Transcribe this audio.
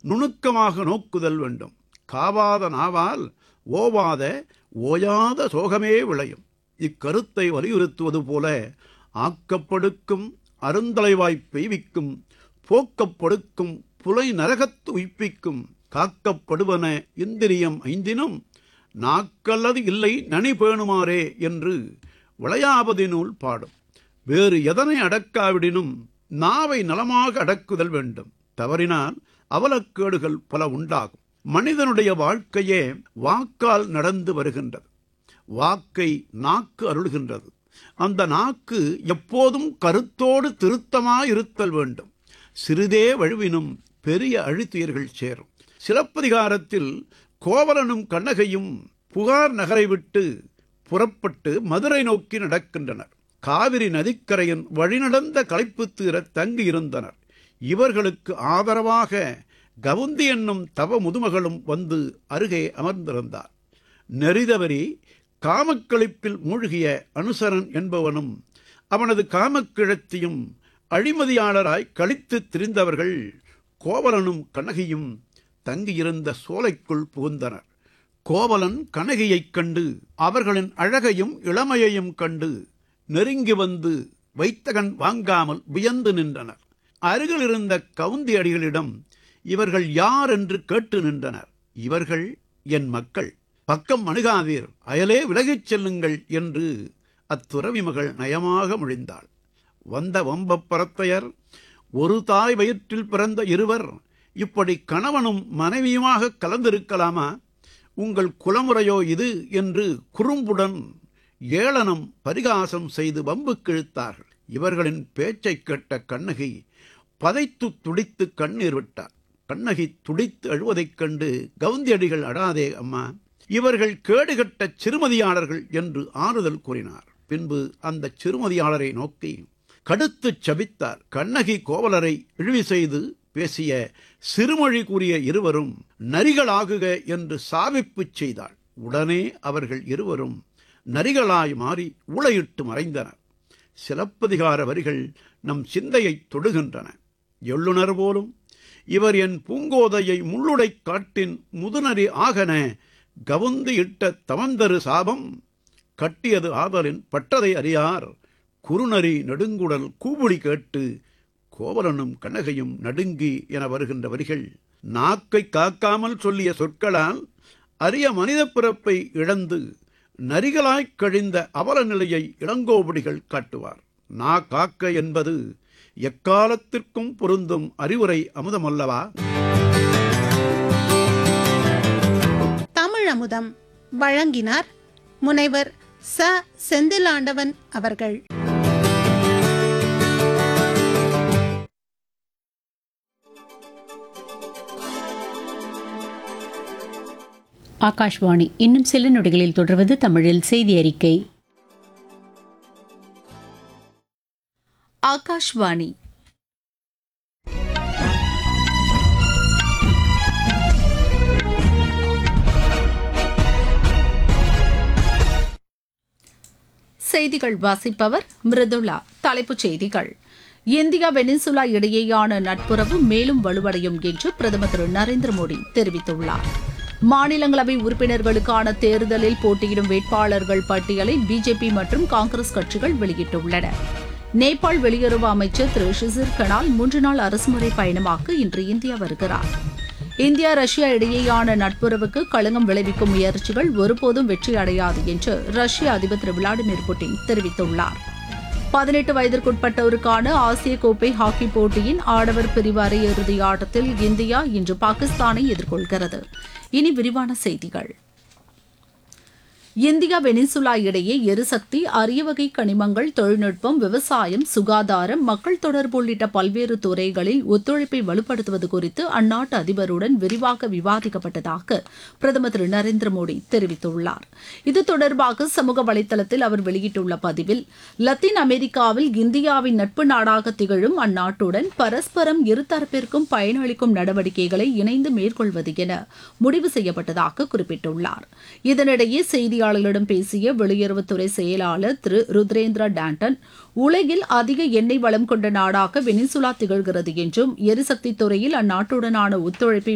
நுணுக்கமாக நோக்குதல் வேண்டும் காவாத நாவால் ஓவாத ஓயாத சோகமே விளையும் இக்கருத்தை வலியுறுத்துவது போல ஆக்கப்படுக்கும் அருந்தலைவாய்ப் பெய்விக்கும் போக்கப்படுக்கும் புலை நரகத்து உய்ப்பிக்கும் காக்கப்படுவன இந்திரியம் ஐந்தினும் நாக்கல்லது இல்லை நனி பேணுமாறே என்று விளையாபதினுள் பாடும் வேறு எதனை அடக்காவிடினும் நாவை நலமாக அடக்குதல் வேண்டும் தவறினால் அவலக்கேடுகள் பல உண்டாகும் மனிதனுடைய வாழ்க்கையே வாக்கால் நடந்து வருகின்றது வாக்கை நாக்கு அருள்கின்றது அந்த நாக்கு எப்போதும் கருத்தோடு திருத்தமாயிருத்தல் வேண்டும் சிறிதே வழுவினும் பெரிய அழுத்தியர்கள் சேரும் சிலப்பதிகாரத்தில் கோவலனும் கண்ணகையும் புகார் நகரை விட்டு புறப்பட்டு மதுரை நோக்கி நடக்கின்றனர் காவிரி நதிக்கரையின் வழிநடந்த களைப்பு தீர தங்கியிருந்தனர் இவர்களுக்கு ஆதரவாக கவுந்தி என்னும் தவ முதுமகளும் வந்து அருகே அமர்ந்திருந்தார் நெறிதவரி காமக்களிப்பில் மூழ்கிய அனுசரன் என்பவனும் அவனது காமக்கிழத்தியும் அழிமதியாளராய் கழித்து திரிந்தவர்கள் கோவலனும் கண்ணகியும் தங்கியிருந்த சோலைக்குள் புகுந்தனர் கோவலன் கண்ணகியைக் கண்டு அவர்களின் அழகையும் இளமையையும் கண்டு நெருங்கி வந்து வைத்தகன் வாங்காமல் வியந்து நின்றனர் அருகில் இருந்த கவுந்தி அடிகளிடம் இவர்கள் யார் என்று கேட்டு நின்றனர் இவர்கள் என் மக்கள் பக்கம் அணுகாதீர் அயலே விலகிச் செல்லுங்கள் என்று அத்துறவி மகள் நயமாக மொழிந்தாள் வந்த வம்பப் பரத்தையர் ஒரு தாய் வயிற்றில் பிறந்த இருவர் இப்படி கணவனும் மனைவியுமாக கலந்திருக்கலாமா உங்கள் குலமுறையோ இது என்று குறும்புடன் ஏளனம் பரிகாசம் செய்து வம்புக்கு இழுத்தார்கள் இவர்களின் பேச்சைக் கேட்ட கண்ணகி பதைத்து துடித்து கண்ணீர் விட்டார் கண்ணகி துடித்து அழுவதைக் கண்டு கவுந்தியடிகள் அடாதே அம்மா இவர்கள் கேடுகட்ட சிறுமதியாளர்கள் என்று ஆறுதல் கூறினார் பின்பு அந்த சிறுமதியாளரை நோக்கி கடுத்துச் சபித்தார் கண்ணகி கோவலரை இழிவு செய்து பேசிய சிறுமொழி கூறிய இருவரும் நரிகளாகுக என்று சாவிப்புச் செய்தாள் உடனே அவர்கள் இருவரும் நரிகளாய் மாறி உளையிட்டு மறைந்தனர் சிலப்பதிகார வரிகள் நம் சிந்தையைத் தொடுகின்றன எள்ளுணர் போலும் இவர் என் பூங்கோதையை முள்ளுடைக் காட்டின் முதுநரி ஆகன கவுந்து இட்ட தமந்தரு சாபம் கட்டியது ஆதலின் பட்டதை அறியார் குறுநரி நெடுங்குடல் கூபுடி கேட்டு கோவலனும் கண்ணகையும் நடுங்கி என வருகின்ற வரிகள் நாக்கை காக்காமல் சொல்லிய சொற்களால் அரிய மனித பிறப்பை இழந்து நரிகளாய்க் கழிந்த அவல நிலையை இளங்கோவடிகள் காட்டுவார் நா காக்க என்பது எக்காலத்திற்கும் பொருந்தும் அறிவுரை அமுதமல்லவா தமிழ் அமுதம் வழங்கினார் முனைவர் ச செந்திலாண்டவன் அவர்கள் ஆகாஷ்வாணி இன்னும் சில நொடிகளில் தொடர்வது தமிழில் செய்தி அறிக்கை ஆகாஷ்வாணி செய்திகள் வாசிப்பவர் மிருதுளா தலைப்புச் செய்திகள் இந்தியா வெனிசுலா இடையேயான நட்புறவு மேலும் வலுவடையும் என்று பிரதமர் திரு நரேந்திர மோடி தெரிவித்துள்ளார் மாநிலங்களவை உறுப்பினர்களுக்கான தேர்தலில் போட்டியிடும் வேட்பாளர்கள் பட்டியலை பிஜேபி மற்றும் காங்கிரஸ் கட்சிகள் வெளியிட்டுள்ளன நேபாள் வெளியுறவு அமைச்சர் திரு ஷிசிர் கனால் மூன்று நாள் அரசுமுறை பயணமாக இன்று இந்தியா வருகிறார் இந்தியா ரஷ்யா இடையேயான நட்புறவுக்கு களங்கம் விளைவிக்கும் முயற்சிகள் ஒருபோதும் வெற்றி அடையாது என்று ரஷ்ய அதிபர் திரு விளாடிமிர் புட்டின் தெரிவித்துள்ளார் பதினெட்டு வயதிற்குட்பட்டோருக்கான ஆசிய கோப்பை ஹாக்கி போட்டியின் ஆடவர் பிரிவு அரையிறுதி ஆட்டத்தில் இந்தியா இன்று பாகிஸ்தானை எதிர்கொள்கிறது இனி விரிவான செய்திகள் இந்தியா வெனிசுலா இடையே எரிசக்தி அரிய வகை கனிமங்கள் தொழில்நுட்பம் விவசாயம் சுகாதாரம் மக்கள் தொடர்பு உள்ளிட்ட பல்வேறு துறைகளில் ஒத்துழைப்பை வலுப்படுத்துவது குறித்து அந்நாட்டு அதிபருடன் விரிவாக விவாதிக்கப்பட்டதாக பிரதமர் திரு நரேந்திர மோடி தெரிவித்துள்ளார் இது தொடர்பாக சமூக வலைதளத்தில் அவர் வெளியிட்டுள்ள பதிவில் லத்தீன் அமெரிக்காவில் இந்தியாவின் நட்பு நாடாக திகழும் அந்நாட்டுடன் பரஸ்பரம் இருதரப்பிற்கும் பயனளிக்கும் நடவடிக்கைகளை இணைந்து மேற்கொள்வது என முடிவு செய்யப்பட்டதாக குறிப்பிட்டுள்ளார் இதனிடையே செய்தியாளர்களிடம் பேசிய வெளியுறவுத்துறை செயலாளர் திரு ருத்ரேந்திரா டாண்டன் உலகில் அதிக எண்ணெய் வளம் கொண்ட நாடாக வெனிசுலா திகழ்கிறது என்றும் எரிசக்தி துறையில் அந்நாட்டுடனான ஒத்துழைப்பை